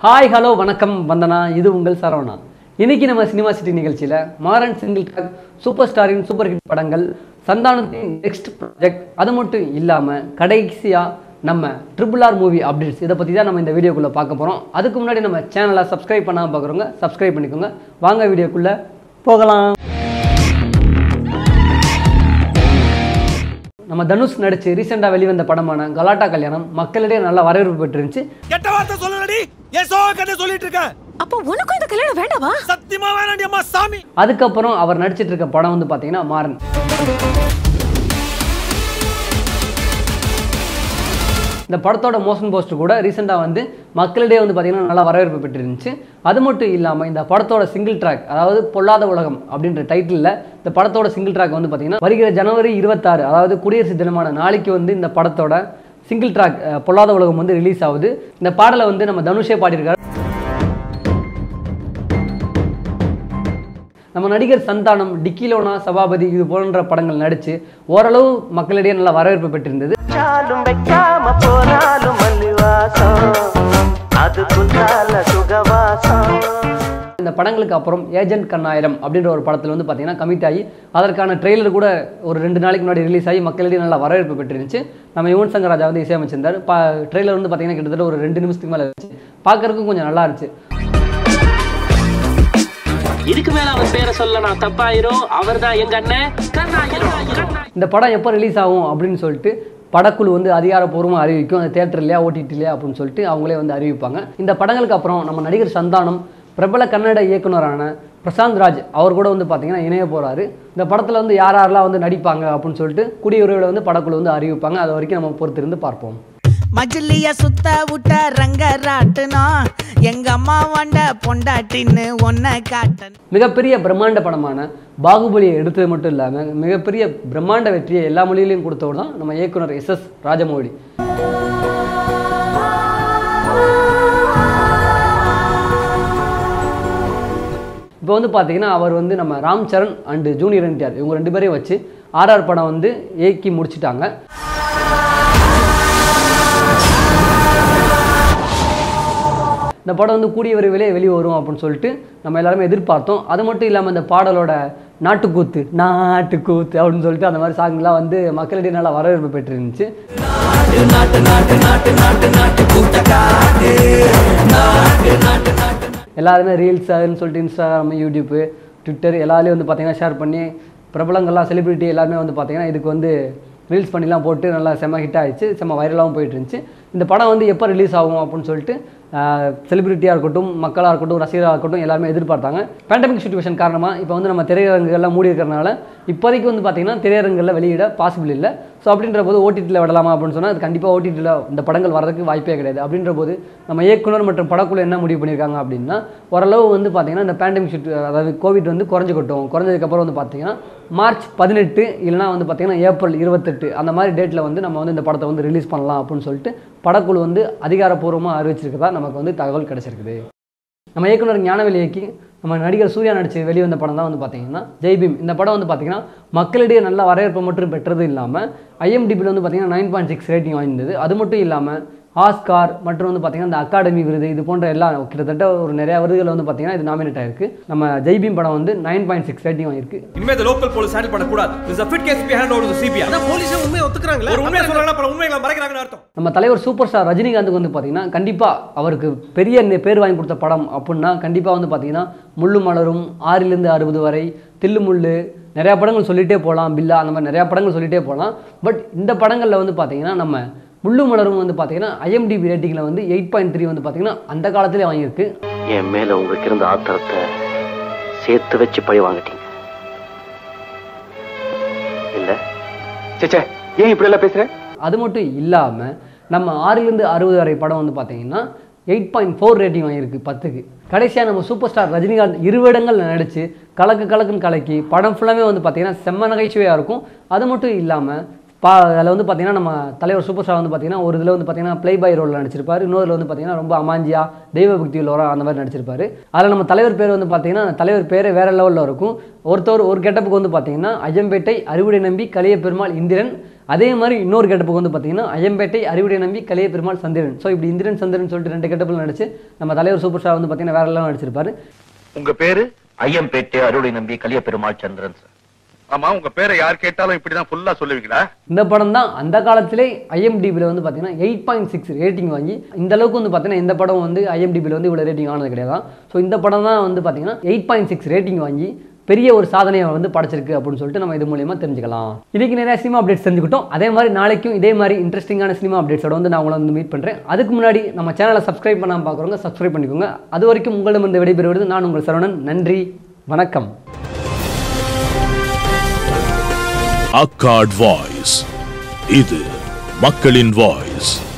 Hi hello வணக்கம் வந்தனா இது உங்கள் சரவணா இன்னைக்கு நம்ம சினிமா சிட்டி நிகழ்ச்சியில் மாறன் சிங்கிள் ட்ராக் சூப்பர் ஸ்டாரின் சூப்பர் ஹிட் படங்கள் சந்தானத்தின் நெக்ஸ்ட் ப்ராஜெக்ட் அது மட்டும் இல்லாமல் கடைசியாக நம்ம ட்ரிபிள் ஆர் மூவி அப்டேட்ஸ் இதை பற்றி தான் நம்ம இந்த வீடியோக்குள்ளே பார்க்க போகிறோம் அதுக்கு முன்னாடி நம்ம சேனலை சப்ஸ்கிரைப் பண்ணாமல் பார்க்குறவங்க சப்ஸ்கிரைப் பண்ணிக்கோங்க வாங்க வீடியோக்குள்ளே போகலாம் நம்ம தனுஷ் நடிச்சு ரீசெண்டாக வெளிவந்த படமான கலாட்டா கல்யாணம் மக்களிடையே நல்ல வரவேற்பு பெற்றிருந்துச்சு கெட்ட வார்த்தை சொல்லலடி ஏன் சோ கதை சொல்லிட்டு இருக்க அப்போ உனக்கும் இந்த கல்யாணம் வேண்டாவா சத்தியமா வேணாண்டி அம்மா சாமி அதுக்கப்புறம் அவர் நடிச்சிட்டு இருக்க படம் வந்து பார்த்தீங்கன்னா மாறன் இந்த படத்தோட மோஷன் போஸ்டர் கூட ரீசெண்டாக வந்து மக்களிடையே வந்து பார்த்தீங்கன்னா நல்லா வரவேற்பு பெற்றிருந்துச்சு அது மட்டும் இல்லாமல் இந்த படத்தோட சிங்கிள் ட்ராக் அதாவது பொல்லாத உலகம் அப்படின்ற டைட்டிலில் இந்த படத்தோட சிங்கிள் ட்ராக் வந்து பார்த்தீங்கன்னா வருகிற ஜனவரி இருபத்தாறு அதாவது குடியரசு தினமான நாளைக்கு வந்து இந்த படத்தோட சிங்கிள் ட்ராக் பொல்லாத உலகம் வந்து ரிலீஸ் ஆகுது இந்த பாடலை வந்து நம்ம தனுஷே பாடியிருக்காரு நம்ம நடிகர் சந்தானம் டிக்கிலோனா சபாபதி இது போன்ற படங்கள் நடித்து ஓரளவு மக்களிடையே நல்ல வரவேற்பு பெற்றிருந்தது చాలు వెక్కామ పోరాలు మల్లివాసం అది కుల్లాల సుగవాసం இந்த படங்களுக்கு அப்புறம் ஏஜென்ட் கண்ணாயிரம் அப்படின்ற ஒரு படத்தில் வந்து பார்த்தீங்கன்னா கமிட் ஆகி அதற்கான ட்ரெய்லர் கூட ஒரு ரெண்டு நாளைக்கு முன்னாடி ரிலீஸ் ஆகி மக்களிடையே நல்ல வரவேற்பு பெற்றிருந்துச்சு நம்ம யுவன் சங்கர் ராஜா வந்து இசையமைச்சிருந்தார் பா ட்ரெய்லர் வந்து பார்த்தீங்கன்னா கிட்டத்தட்ட ஒரு ரெண்டு நிமிஷத்துக்கு மேலே இருந்துச்சு பார்க்கறதுக்கும் கொஞ்சம் நல்லா இருந்துச்சு இதுக்கு மேல அவர் பேரை சொல்ல நான் தப்பாயிரும் அவர்தான் எங்க அண்ணன் கண்ணாயிரம் கண்ணாயிரம். இந்த படம் எப்போ ரிலீஸ் ஆகும் அப்படின்னு சொல்லிட்டு படக்குழு வந்து அதிகாரப்பூர்வமாக அறிவிக்கும் அந்த தேட்டர்லையா ஓடிடிலையா அப்படின்னு சொல்லிட்டு அவங்களே வந்து அறிவிப்பாங்க இந்த படங்களுக்கு அப்புறம் நம்ம நடிகர் சந்தானம் பிரபல கன்னட இயக்குனரான பிரசாந்த் ராஜ் அவர் கூட வந்து பார்த்தீங்கன்னா இணைய போகிறாரு இந்த படத்தில் வந்து யார் யாரெல்லாம் வந்து நடிப்பாங்க அப்படின்னு சொல்லிட்டு குடியுரிமையோட வந்து படக்குழு வந்து அறிவிப்பாங்க அது வரைக்கும் நம்ம பொறுத்திருந்து பார்ப்போம் மஜிலிய சுத்த விட்ட ரங்கராட்டுனா எங்க அம்மா வண்ட பொண்டாட்டின்னு ஒன்ன காட்டன் மிகப்பெரிய பிரம்மாண்ட படமான பாகுபலியை எடுத்தது மட்டும் இல்லாமல் மிகப்பெரிய பிரம்மாண்ட வெற்றியை எல்லா மொழியிலையும் கொடுத்தவர் தான் நம்ம இயக்குனர் எஸ் எஸ் ராஜமௌழி இப்போ வந்து பார்த்தீங்கன்னா அவர் வந்து நம்ம ராம் சரண் அண்டு ஜூனியர் என்டிஆர் இவங்க ரெண்டு பேரையும் வச்சு ஆர்ஆர் படம் வந்து ஏக்கி முடிச்சிட்டாங்க இந்த படம் வந்து கூடிய விரைவிலே வெளியே வரும் அப்படின்னு சொல்லிட்டு நம்ம எல்லாருமே எதிர்பார்த்தோம் அது மட்டும் இல்லாமல் இந்த பாடலோட நாட்டுக்கூத்து நாட்டுக்கூத்து அப்படின்னு சொல்லிட்டு அந்த மாதிரி சாங்லாம் வந்து மக்களிடையே நல்லா வரவேற்பு பெற்றிருந்துச்சு எல்லாருமே ரீல்ஸ் அதுன்னு சொல்லிட்டு இன்ஸ்டாகிராம் யூடியூப்பு ட்விட்டர் எல்லாத்துலேயும் வந்து பார்த்தீங்கன்னா ஷேர் பண்ணி பிரபலங்கள்லாம் செலிபிரிட்டி எல்லாருமே வந்து பார்த்தீங்கன்னா இதுக்கு வந்து ரீல்ஸ் பண்ணிலாம் போட்டு நல்லா செம்ம ஹிட் ஆயிடுச்சு செம்ம வைரலாகவும் போயிட்டு இருந்துச்சு இந்த படம் வந்து எப்போ ரிலீஸ் ஆகும் அப்படின்னு சொல்லிட்டு செலிபிரிட்டியாக இருக்கட்டும் மக்களாக இருக்கட்டும் ரசிகராக இருக்கட்டும் எல்லாருமே எதிர்பார்த்தாங்க பேண்டமிக் சுச்சுவேஷன் காரணமாக இப்போ வந்து நம்ம திரையரங்குகள்லாம் மூடி இருக்கிறனால இப்போதைக்கு வந்து பார்த்தீங்கன்னா திரையரங்குகளில் வெளியிட பாசிபிள் இல்லை ஸோ அப்படின்ற போது ஓடிடியில் விடலாமா அப்படின்னு சொன்னால் அது கண்டிப்பாக ஓடிடியில் இந்த படங்கள் வரதுக்கு வாய்ப்பே கிடையாது அப்படின்ற போது நம்ம இயக்குனர் மற்றும் படக்குழு என்ன முடிவு பண்ணியிருக்காங்க அப்படின்னா ஓரளவு வந்து பார்த்தீங்கன்னா இந்த பேண்டமிக் சுட்டு அதாவது கோவிட் வந்து குறைஞ்சிக்கட்டும் குறைஞ்சதுக்கப்புறம் வந்து பார்த்தீங்கன்னா மார்ச் பதினெட்டு இல்லைனா வந்து பார்த்தீங்கன்னா ஏப்ரல் இருபத்தெட்டு அந்த மாதிரி டேட்டில் வந்து நம்ம வந்து இந்த படத்தை வந்து ரிலீஸ் பண்ணலாம் அப்படின்னு சொல்லிட்டு படக்குழு வந்து அதிகாரப்பூர்வமாக அறிவிச்சிருக்கதா நமக்கு வந்து தகவல் கிடைச்சிருக்குது நம்ம இயக்குனர் ஞானவேல் இயக்கி நம்ம நடிகர் சூர்யா நடிச்சு வெளிவந்த படம் தான் வந்து பார்த்தீங்கன்னா ஜெய்பீம் இந்த படம் வந்து பார்த்தீங்கன்னா மக்களிடையே நல்ல வரவேற்பு மட்டும் பெற்றது இல்லாமல் ஐஎம்டிபியில் வந்து பார்த்தீங்கன்னா நைன் பாயிண்ட் சிக்ஸ் ரேட்டிங் வாங்கியிருந்தது அது மட்டும் இல்லாமல் ஆஸ்கார் மற்றும் வந்து பார்த்தீங்கன்னா இந்த அகாடமி விருது இது போன்ற எல்லா கிட்டத்தட்ட ஒரு நிறைய விருதுகள் வந்து பார்த்தீங்கன்னா இது நாமினேட் ஆயிருக்கு நம்ம ஜெய்பீம் படம் வந்து நைன் பாயிண்ட் சிக்ஸ் ரேட்டிங் வாங்கியிருக்கு இனிமே இந்த லோக்கல் போலீஸ் ஹேண்டில் பண்ண கூடாது this a fit case be handed over to the CBI அதான் போலீஸ் உண்மையை ஒத்துக்கறாங்களே ஒரு உண்மையை சொல்றாங்க அப்புறம் உண்மைகளை மறைக்கிறாங்கன்னு அர்த்தம் நம்ம தலைவர் சூப்பர் ஸ்டார் ரஜினிகாந்துக்கு வந்து பார்த்தீங்கன்னா கண்டிப்பாக அவருக்கு பெரிய நே- பேர் வாங்கி கொடுத்த படம் அப்படின்னா கண்டிப்பாக வந்து பார்த்தீங்கன்னா முள்ளு மலரும் ஆறிலிருந்து அறுபது வரை தில்லு முள்ளு நிறையா படங்கள் சொல்லிகிட்டே போகலாம் பில்லா அந்த மாதிரி நிறையா படங்கள் சொல்லிகிட்டே போகலாம் பட் இந்த படங்களில் வந்து பார்த்தீங்கன்னா நம்ம முள்ளு மலரும் வந்து பார்த்தீங்கன்னா ஐஎம்டிபி ரேட்டிங்கில் வந்து எயிட் பாயிண்ட் த்ரீ வந்து பார்த்தீங்கன்னா அந்த காலத்திலே வாங்கியிருக்கு என் மேல உங்களுக்கு இருந்த ஆத்திரத்தை சேர்த்து வச்சு பழி வாங்கிட்டீங்க இல்ல சேச்சே ஏன் இப்படி எல்லாம் பேசுற அது மட்டும் இல்லாமல் நம்ம ஆறிலிருந்து அறுபது வரை படம் வந்து பார்த்தீங்கன்னா எயிட் பாயிண்ட் ஃபோர் ரேட்டிங் வாங்கியிருக்கு பத்துக்கு கடைசியாக நம்ம சூப்பர் ஸ்டார் ரஜினிகாந்த் இருவிடங்கள் நடித்து கலக்கு கலக்குன்னு கலக்கி படம் ஃபுல்லாமே வந்து பார்த்தீங்கன்னா செம்ம நகைச்சுவையாக இருக்கும் அது மட்டும் இல்லாமல் பா அதில் வந்து பார்த்தீங்கன்னா நம்ம தலைவர் சூப்பர் ஸ்டார் வந்து பார்த்தீங்கன்னா ஒரு இதில் வந்து பார்த்தீங்கன்னா ப்ளே பாய் ரோலில் நடிச்சிருப்பாரு இன்னொரு வந்து பார்த்தீங்கன்னா ரொம்ப அமாஞ்சியா தெய்வ பக்தி உள்ளவரா அந்த மாதிரி நடிச்சிருப்பாரு அதில் நம்ம தலைவர் பேர் வந்து பார்த்தீங்கன்னா அந்த தலைவர் பேரே வேற லெவலில் இருக்கும் ஒருத்தர் ஒரு கெட்டப்புக்கு வந்து பார்த்தீங்கன்னா அஜம்பேட்டை அறுவடை நம்பி கலிய பெருமாள் இந்திரன் அதே மாதிரி இன்னொரு கெட்டப்புக்கு வந்து பார்த்தீங்கன்னா ஐயம்பேட்டை அறிவுடை நம்பி கலிய பெருமாள் சந்திரன் ஸோ இப்படி இந்திரன் சந்திரன் சொல்லிட்டு ரெண்டு கெட்டப்பில் நடிச்சு நம்ம தலைவர் சூப்பர் ஸ்டார் வந்து பார்த்தீங்கன்னா வேற எல்லாம் நடிச்சிருப்பாரு உங்க பேரு ஐயம்பேட்டை அருளை நம்பி கலிய பெருமாள் சந்திரன் சார் ஆமா உங்க பேரை யார் கேட்டாலும் இப்படிதான் ஃபுல்லா சொல்லுவீங்களா இந்த படம் தான் அந்த காலத்திலே ஐஎம்டிபியில் வந்து பார்த்தீங்கன்னா எயிட் பாயிண்ட் சிக்ஸ் ரேட்டிங் வாங்கி இந்த அளவுக்கு வந்து பார்த்தீங்கன்னா இந்த படம் வந்து ஐஎம்டிபியில் வந்து இவ்வளோ ரேட்டிங் ஆனது கிடையாது ஸோ இந்த படம் தான் வந்து பார்த்தீங்கன்னா எயிட் பாயிண்ட் சிக்ஸ் ரேட்டிங் வாங்கி பெரிய ஒரு சாதனையை வந்து படைச்சிருக்கு அப்படின்னு சொல்லிட்டு நம்ம இது மூலியமா தெரிஞ்சுக்கலாம் இன்னைக்கு நிறைய சினிமா அப்டேட்ஸ் தெரிஞ்சுக்கிட்டோம் அதே மாதிரி நாளைக்கும் இதே மாதிரி இன்ட்ரெஸ்டிங்கான சினிமா அப்டேட்ஸோட வந்து நான் உங்களை வந்து மீட் பண்ணுறேன் அதுக்கு முன்னாடி நம்ம சேனலை சப்ஸ்கிரைப் பண்ணாமல் பார்க்குறவங்க சப்ஸ்கிரைப் பண்ணிக்கோங்க அது வரைக்கும் உங்களிடமிருந்து விடைபெறுவது நான் உங்கள் சரவணன் நன்றி வணக்கம் அக்காட் வாய்ஸ் இது மக்களின் வாய்ஸ்